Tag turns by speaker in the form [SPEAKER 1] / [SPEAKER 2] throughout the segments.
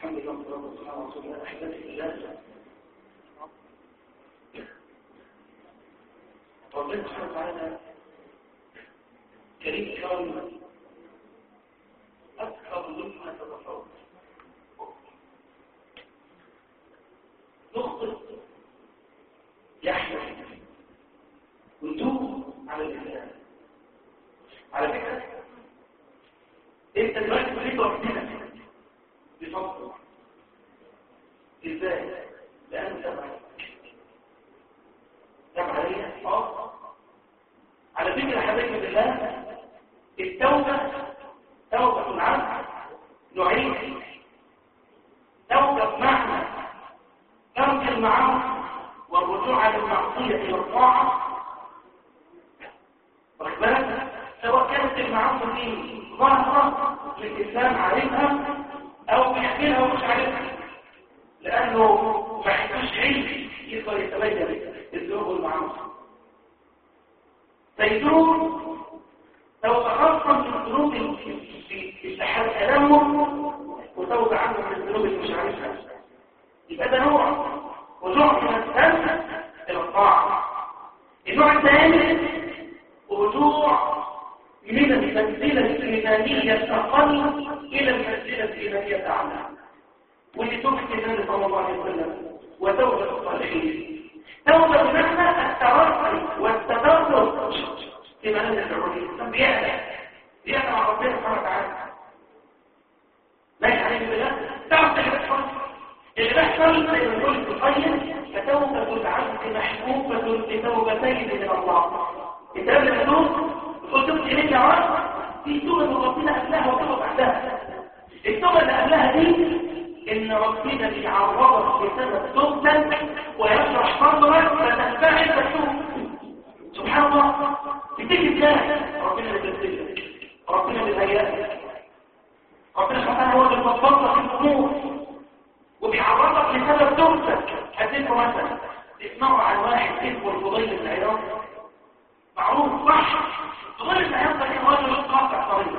[SPEAKER 1] الحمد لله والصلاة والسلام على رسول الله أحبتي في الله ربنا سبحانه وتعالى كريم كرم أكثر مما تتصور نخطط يحيى ويتوب على الإسلام على فكرة انت دلوقتي تريد ربنا بفضل ازاي؟ لأنه تبع تبع ليا اه على فكرة حبيبي بالله التوبة توبة العبد نوعين توبة بمعنى ترك المعاصي والرجوع على المعصية إلى الطاعة واخد بالك سواء كانت المعاصي دي ظاهرة للإسلام عارفها أو بيحكيها ومش عارفها لأنه ما عندوش علم يقدر يتبين الذنوب والمعاصي فيدور توبة خاصة من الذنوب في استحال ألمه وتوبة عنه من الذنوب اللي مش عارفها يبقى ده نوع ونوع من الذنب إلى الطاعة النوع الثاني رجوع من المنزلة الإيمانية الأقل إلى المنزلة الإيمانية الأعلى ودي توبة النبي صلى الله عليه وسلم وتوبة الصالحين توبة بمعنى التوكل والتدرج في منازل العليا بيعلى بيعلى مع ربنا سبحانه وتعالى ماشي عليه بالله تعرف اللي بيحصل اللي بيحصل زي ما بيقول ابن القيم فتوبة العبد محبوبة بتوبتين من الله الكتاب اللي مكتوب بتقول تبت اليك يا رب في توبة من ربنا قبلها وتوبة بعدها التوبة اللي قبلها دي ان ربنا بيعوضك بسبب توبتك ويشرح صدرك فتنفعل فتوب سبحان الله بتيجي ازاي ربنا اللي بيرسلك ربنا اللي بيهيئك ربنا سبحانه هو اللي بيظبط لك الامور وبيعرضك لسبب توبتك هديكم مثلا اسمعوا عن واحد اسمه الفضيل بن عياض معروف صح الفضيل بن عياض ده كان رجل قاطع طريق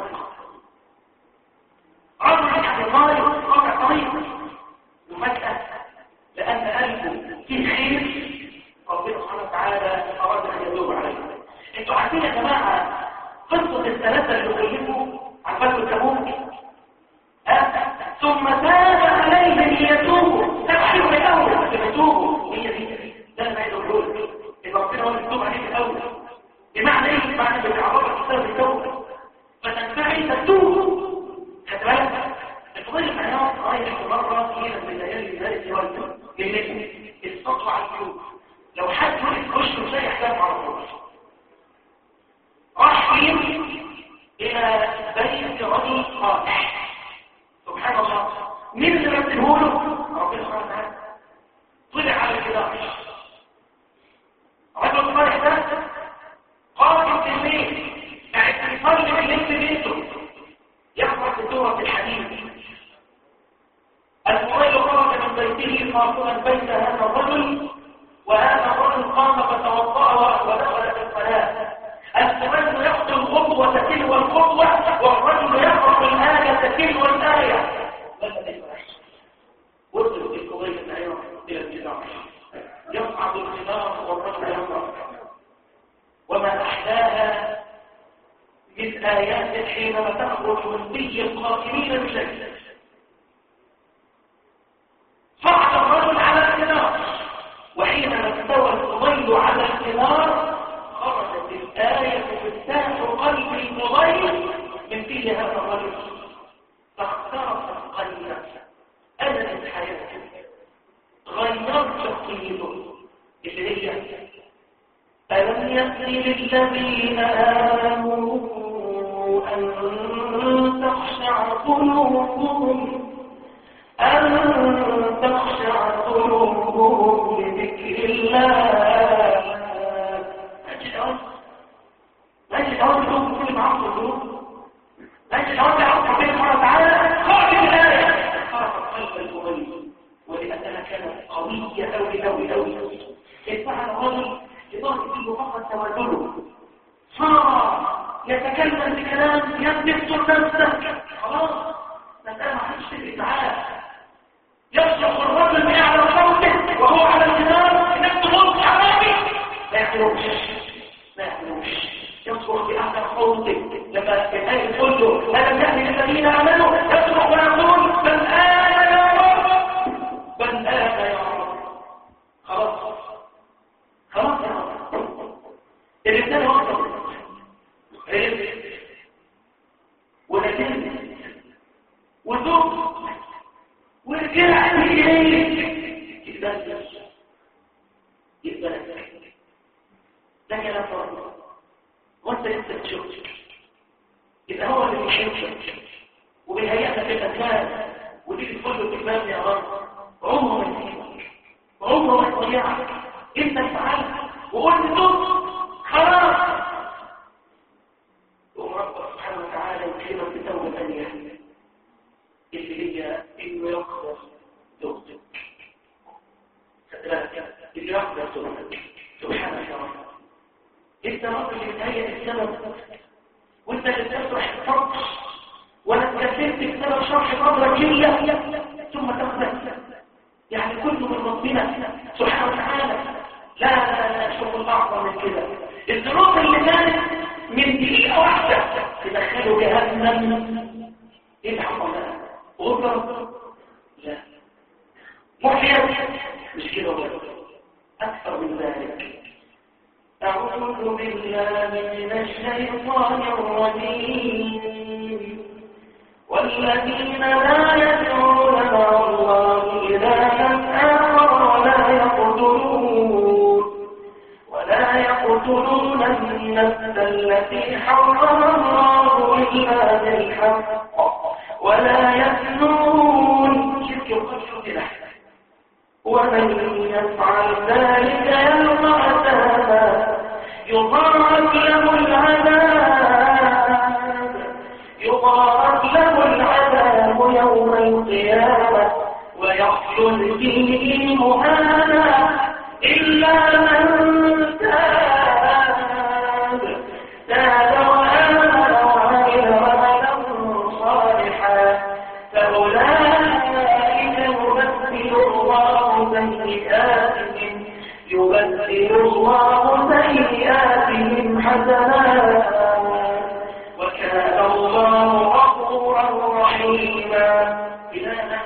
[SPEAKER 1] رجل يعني طارق قاطع طريق وفجأة لأن قلبه فيه خير ربنا سبحانه وتعالى أراد أن يتوب عليه انتوا عارفين يا جماعة قصة الثلاثة اللي خلفوا عن فتوى تبوك ثم تاب عليهم ليتوبوا تبحثوا من الاول عشان يتوبوا هي دي ده انا عايز اقول لك ان ربنا هو اللي يتوب عليك الاول بمعنى ايه بمعنى بتعرضك بسبب التوبه فتنفعل تتوب خد بالك الفضيل بن عياض رايح مره الى من ليالي ذلك يوم للنجم السطو على الجيوب لو حد وقف وشه زي احلام على طول راح فين الى بيت رجل صالح سبحان الله مين اللي رتبه له ربنا سبحانه وتعالى طلع على الجدار الرجل الصالح ده قام في الليل قاعد يصلي الليل في بيته يحفظ سوره الحديد المويل خرج من بيته خاطئا بيت هذا الرجل وهذا الرجل قام فتوضا ودخل في الصلاه السمن يخطو الخطوة تلو الخطوة والرجل يقرأ الآية تلو الآية وصلوا في القضية الآية إلى الجدار يصعد الجدار والرجل يقرأ وما أحلاها من آيات حينما تخرج من بي القائمين بشيء صعد الرجل على الجدار وحينما استوى الفضيل على الجدار خرجت الآية تفتاح قلب المضيف من فيه هذا الرجل فاخترقت قلبه أدت حياته غيرت شخصيته اللي هي ألم يأتي للذين آمنوا أن تخشع قلوبهم أن تخشع قلوبهم لذكر الله ماشي الأول بدون كل معاصي الظروف ماشي الأول بعرف ربنا سبحانه وتعالى خرج الآية خرجت قلب المغيب ولأنها كانت قوية أوي أوي أوي اتبع الرجل لدرجة إنه فقط تودله صار يتكلم بكلام يثبت نفسه خلاص مسألة ما حدش تفرق معاه يعني ايه يتبلش يتبلش ده كلام فرق وانت لسه تشوف يبقى هو اللي بيحبك وبيهيئنا في الاسلام ودي كل الكتاب يا رب عمره ما يسيبك عمره ما يضيعك انت فعلت وقلت تب خلاص وربك سبحانه وتعالى يكرمك بتوبه ثانيه اللي هي انه يقبل توبتك اللي يقبل توبتك سبحانك يا رب انت رب اللي بتهيئ السبب وانت اللي بتشرح الفرق ولا تكفرت بسبب شرح قدرك ليا ثم تقبل يعني كله من ربنا سبحانه وتعالى لا لا لا شغل اعظم من كده الظروف اللي كانت من دقيقه واحده تدخله جهنم يدعم ولا غفر لا محيط مش كده بس اكثر من ذلك أعوذ بالله من الشيطان الرجيم والذين لا يدعون مع الله إلها آخر ولا يقتلون ولا يقتلون النفس التي حرم الله إلا بالحق ولا يزنون شرك القتل بلحظة ومن يفعل ذلك يلقى عذابا يضاعف له العذاب يضاعف له العذاب يوم القيامة ويخلد فيه مهانا إلا من تاب تاب وآمن وعمل عملا صالحا فأولئك يبدل الله سيئاتهم يبدل الله سيئاتهم حسنات وكان الله غفورا رحيما إلهنا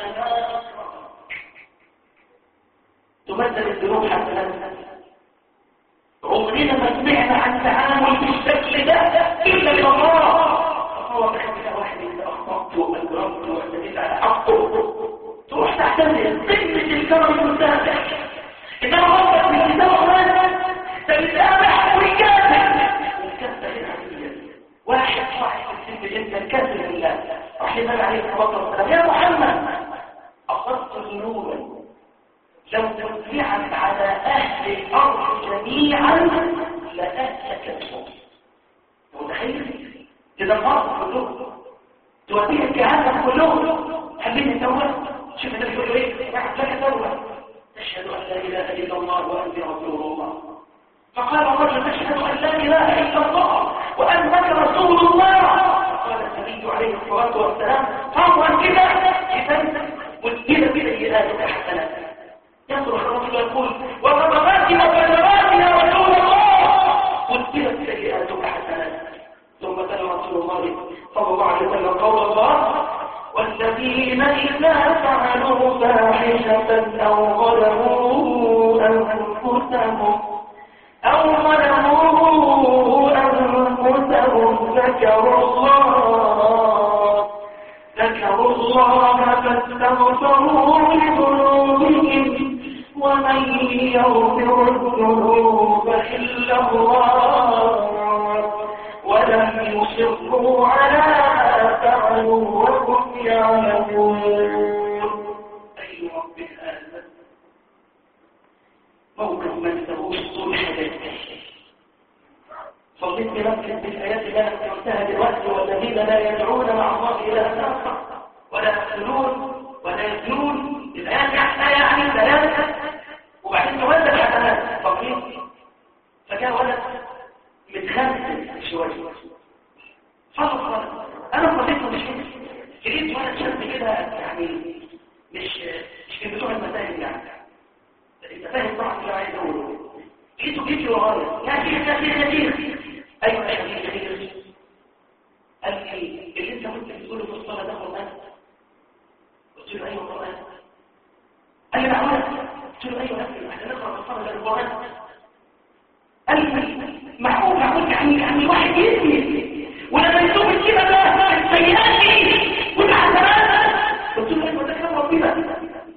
[SPEAKER 1] تبدل الذنوب حسنات عمرنا ما سمعنا عن تعامل بالشكل ده إلا من الله فهو بحث واحد إذا أخطأت وأجرمت واعتديت على حقه تروح تعتذر قمة الكرم المتابع إنما ربك من كتاب الرجل تتابع ويكافر والكافر هنا واحد صاحب السن جدا كافر بالله رحمه الله عليه الصلاة والسلام يا محمد أصبت ذنوبا لو توزعت على أهل الأرض جميعا لأهلكتهم متخيل؟ إذا المرض كلهم توديه الجهاز كلهم حبيت التوبة شوف النبي يقول ايه واحد لك توبة تشهد أن لا إله إلا الله وأنت رسول الله فقال الرجل تشهد أن لا إله إلا الله وأنك رسول الله فقال النبي عليه الصلاة والسلام فهو كده كده وكده كده إلهك حسنات يصرخ الرجل يقول وصدقاتي وكذباتي يا رسول الله وكده سيئاتك حسنات ثم تلا رسول الله صلى الله عليه وسلم قول الله والذين إذا فعلوا فاحشة أو ظلموا أنفسهم أو ظلموا أنفسهم ذكروا الله ذكروا الله فاستغفروا لذنوبهم ومن يغفر الذنوب إلا الله ولم يصروا على ما فعلوا وهم يعلمون أي رب هذا موقف ما انتهوش طول حياتي صليت بنفسك بالآيات اللي أنا قلتها دلوقتي والذين لا يدعون مع الله إلى آخر ولا يقتلون ولا يزنون الآيات احنا يعني ثلاثة وبعدين تولد حسنات فقير فجاء ولد متخمس شوية خلص خلص انا صديقه مش جريت وانا شاب كده يعني مش مش من بتوع المساجد يعني انت فاهم طبعا اللي عايز اقوله جيته جيت ورايا يا شيخ يا شيخ يا شيخ ايوه يا شيخ يا شيخ قال لي اللي انت كنت بتقوله في الصلاه ده قران قلت له ايوه قران قال لي معقول قلت له ايوه احنا نقرا في الصلاه ده القران قال لي معقول معقول يعني يعني واحد يسمي ولما يشوف كده ده السيئات دي والحسنات قلت له ايوه ده كلام ربنا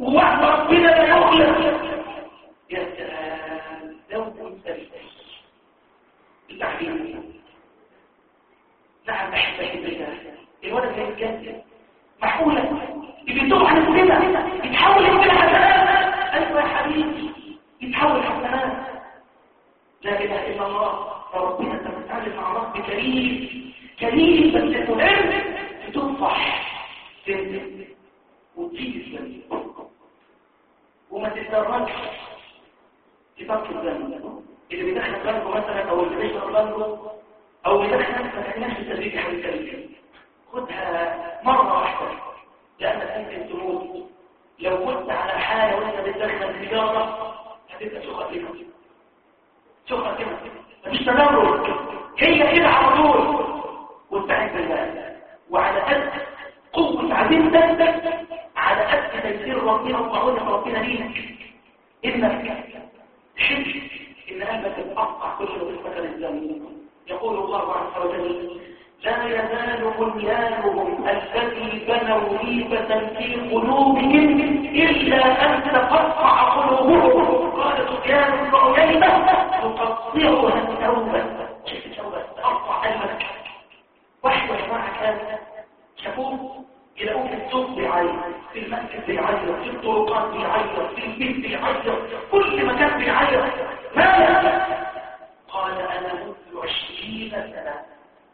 [SPEAKER 1] يسلمها يتحول يسلم حسنات ايوه يا حبيبي يتحول حسنات لا اله الا الله ربنا انت بتتعامل مع رب كريم كريم بس تهم تنصح تنزل وتجيب الذنب وما تتدرجش في ترك الذنب اللي بيدخل ذنبه مثلا او اللي بيشرب ذنبه او بيدخل نفسك نفس التدريج حوالي خدها مرة واحدة لأنك ممكن تموت لو كنت على حالة وانت بتدخل سيارة هتبقى سخة كده سخة كده مفيش تدرج هي كده على طول واستعين بالله وعلى قد قوة عزيمتك على قد تيسير ربنا وطعونك ربنا ليك انك تحب ان قلبك يتقطع كل ما تفتكر الزمن يقول الله عز وجل لا يزال بنيانهم الذي بنوا ريبة في قلوبهم إلا أن تقطع قلوبهم قال سفيان بن عيينة تقطعها التوبة تقطع قلبك واحد يا جماعة كان شافوه يلاقوه في السوق بيعيط في المسجد بيعيط في الطرقات بيعيط في البيت بيعيط كل مكان بيعيط ماذا؟ قال أنا منذ عشرين سنة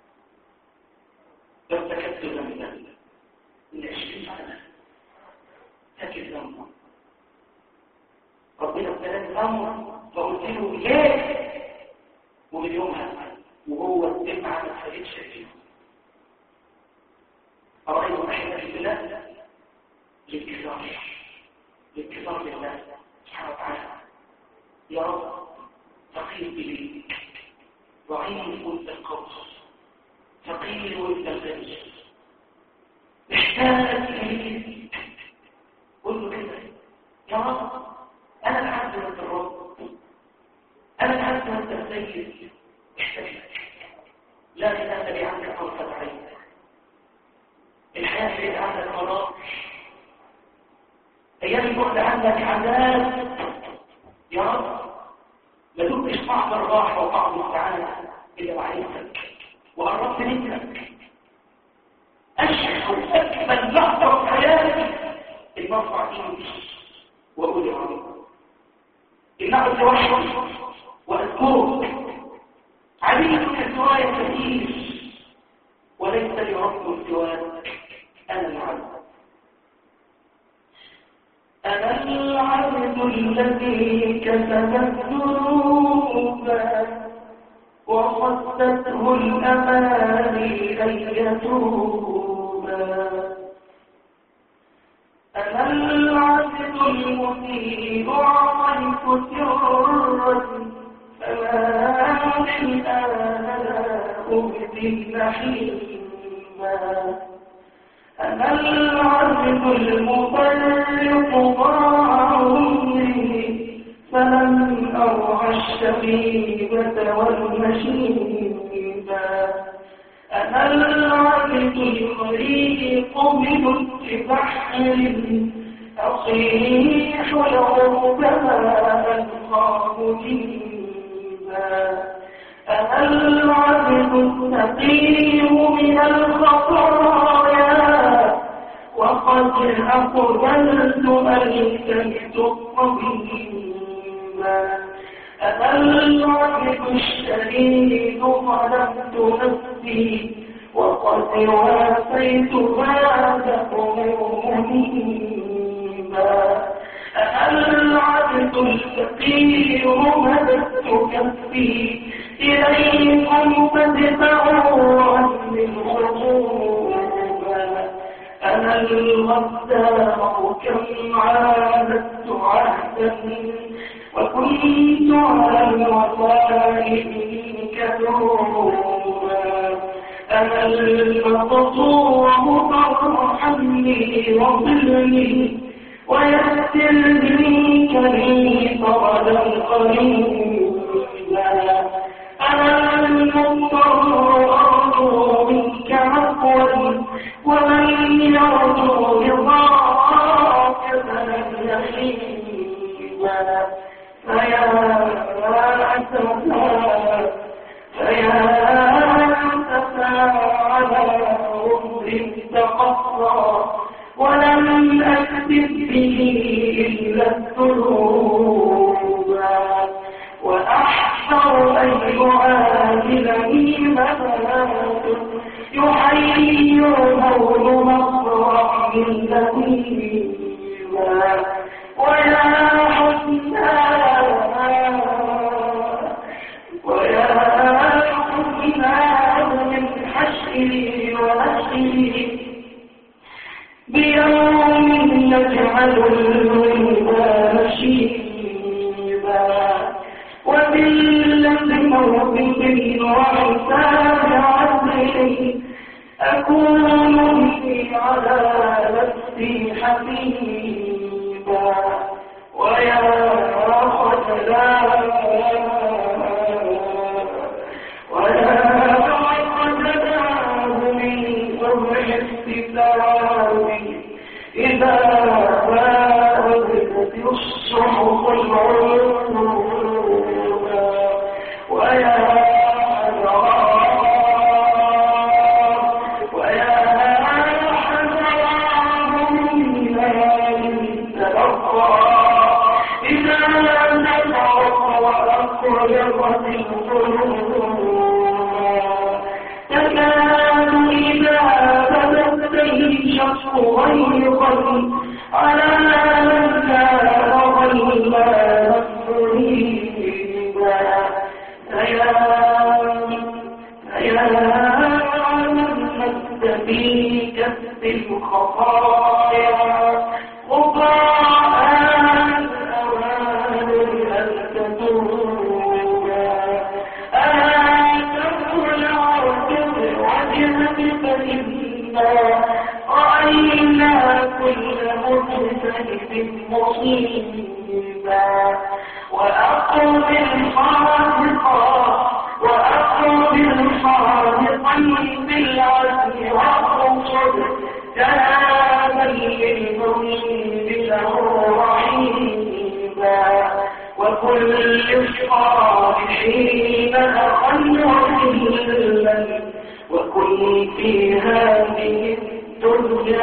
[SPEAKER 1] ارتكبت ذنبا من عشرين سنة تكت ذنبا ربنا ابتلاني أمر فقلت له ليه ومن يومها وهو الدمعة ما تفرقش فيه أرأيت نحن في الله للكثار للكثار لله سبحانه وتعالى يا رب فقير إليك ضعيف القوس فقير الدرج محتاج إليك قل له كده يا رب أنا العبد وأنت الرب أنا العبد وأنت السيد احتاج لك لا إله لي عنك طرفة عين الحياة بعيد عنك مرار أيام البعد عنك عذاب يا رب ما دمتش طعم الراحة وطعم السعادة إلا وعيتك وقربت منك أشهد أكمل لحظة في حياتي المرفع إيدي وأقول يا رب إنه توحد وأذكرك عبيدك سواي كثير وليس لي رب سواك أنا العبد أنا العبد الذي كسب الذنوب وصدته الأماني أن يتوبا أنا العبد المسيء أعطيت سرا فما من أنا أبدي النحيما أنا العبد المطلق ضاع عمري فلم أرعى الشبيبة والمشيبة أنا العبد الغريق بلطف بحر أصيح لربما ألقاه جيبا أنا العبد الثقيل من الخطايا وقد أقبلت ألتمس الطبيبا أنا العبد الشديد ظلمت نفسي وقد وافيت بعده منيبا أنا العبد الفقير مددت كفي إليكم فادفعوا عني الخطوبا أنا الغدار كم عادت عهدا وكنت على الوفاء كذوبا أنا المقطوع فارحمني وظلني ويسر لي كريم طردا قريبا أنا المضطر أرجو منك عفوا ومن يرجو رضاك فلن يخيبا فيا أسفا فيا أسفا على عمر تقصى ولم أكن
[SPEAKER 2] يحمل الولدان شيبا وبالذي موته وحساب عدله أكون به على نفسي حبيبا ويا خجلا ويا خجلاه من صبح الستاوي إذا فاذت الصحف العلوم ويا غيظا على من كان ظلما مريبا فيا فيا من مد في كف الخطايا خطاء الأوان أن تدوبا ألا تقول عرض وجهك فإنا رأينا كل مختلف مصيبا وأقرب الحاذقا وأقرب الحاذقين بالعزم واقصد كلاما للمريد له رحيبا وكل الصالحين أقل وكلا وكن في هذه الدنيا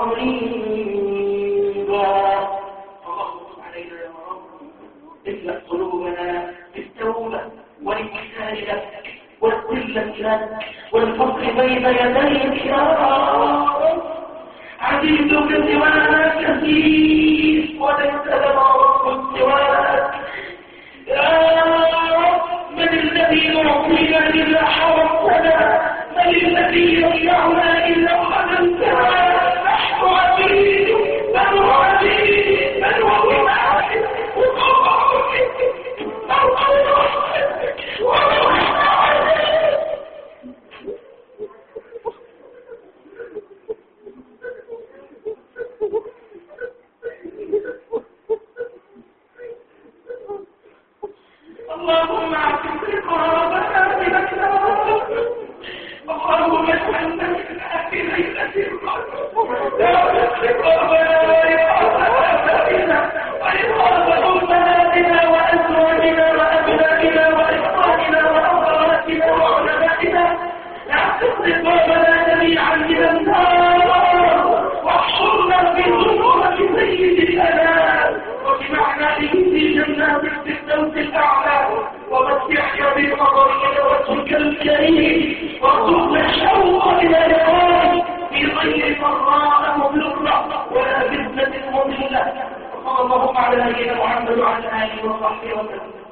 [SPEAKER 2] مريبا
[SPEAKER 1] اللهم علينا يا رب املأ قلوبنا بالتوبة والامتثال لك والذلة لك والفقر بين يديك يا رب عزيزك سواك كثير وليس لنا رب سواك يا رب من الذي نعطينا إلا حرمتنا من الذي يضيعنا إلا خذلتنا نحن عبيد من هو عبيد من هو واحد اللهم اعتق رقابنا من النار اللهم اجعلنا من اهل ليله القدر يا رقابنا ورقابنا ورقاب امهاتنا وازواجنا وابنائنا واخواننا واخواتنا وعلمائنا اعتق رقابنا جميعا من النار واحشرنا في ظلمات سيد الانام وبمعنى في جنات الفردوس الاعلى ومتعنا بنظرك وجهك الكريم وارزقنا الشوق الى لقائك في غير ضراء مضره ولا فتنه مضله وصلى اللهم على نبينا محمد وعلى اله وصحبه وسلم